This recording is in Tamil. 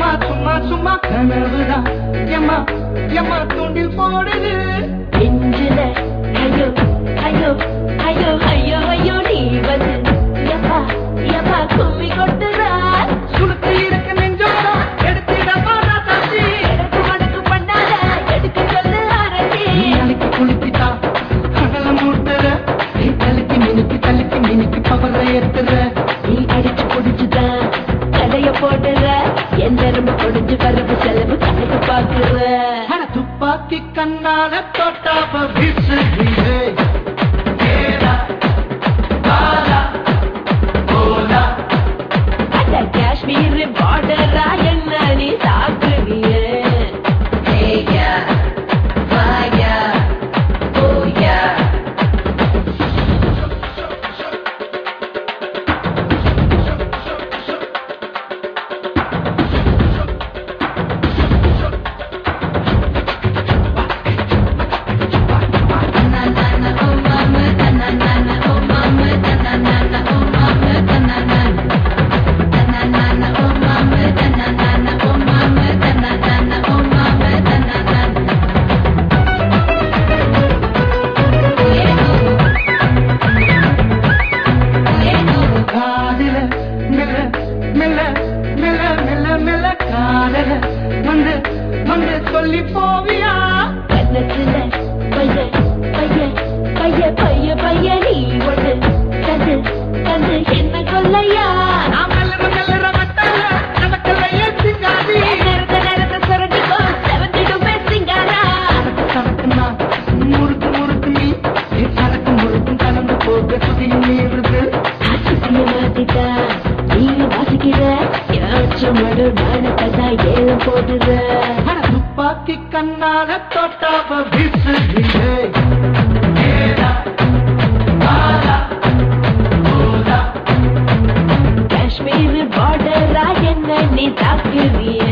சும்மா சும்மா கனவுதான் எம்மா எம்மா தூண்டில் போடுது நெஞ்சில ஐயோ ஐயோ ஐயோ ஐயோ ஐயோ நீ வந்து எப்பா எப்பா கும்மி கொட்டுறா சுளுக்கு இருக்க நெஞ்சோரம் எடுத்திட போறா தம்பி எனக்கு மடக்கு பண்ணாத எடுக்க சொல்லு அரசி நீ அழுக்கி குளிக்கிட்டா கடல மூட்டுற நீ தலுக்கி மினுக்கி தலுக்கி மினுக்கி பவர ஏத்துற நீ அடிச்சு புடிச்சுதான் கடைய போடுற என் நரம்பு பொடிஞ்சு வரவு செலவு கணக்கு பாக்குற அட துப்பாக்கி கண்ணால தொட்டாப்ப வீசுகிறே ஏடா பாலா போலா அட காஷ்மீர் பார்டரா என்ன நீ தாக்குறிய ஏயா வாயா ஓயா காதில மெல்ல மெல்ல மெல்ல மெல்ல மெல்ல காதல வந்து வந்து சொல்லி போவியா கன்னத்துல பைய பைய பைய பைய பைய நீ ஒண்ணு தந்து தந்து என்ன கொல்லையா நான் மெல்லற மெல்லற மட்டால நமக்கு ஏசிங்காதி நேரத்த நேரத்த சுரண்டிக்கோ செவந்திடுமே சிங்காரா சரக்குனா முறுக்கு முறுக்கு நீ நீ சரக்கு முறுக்கும் கலந்து போக சுதியும் நீருது ஆசிசிய மாத்திட்டா நீங்க வாசிக்கிற யாச்சும் மடு நாணக்கதா ஏலம் போடுற அட துப்பாக்கி கண்ணால தொட்டாப்ப வீசுகிறே ஏடா பாலா போலா காஷ்மீர் பார்டரா என்ன நீ தாக்குறிய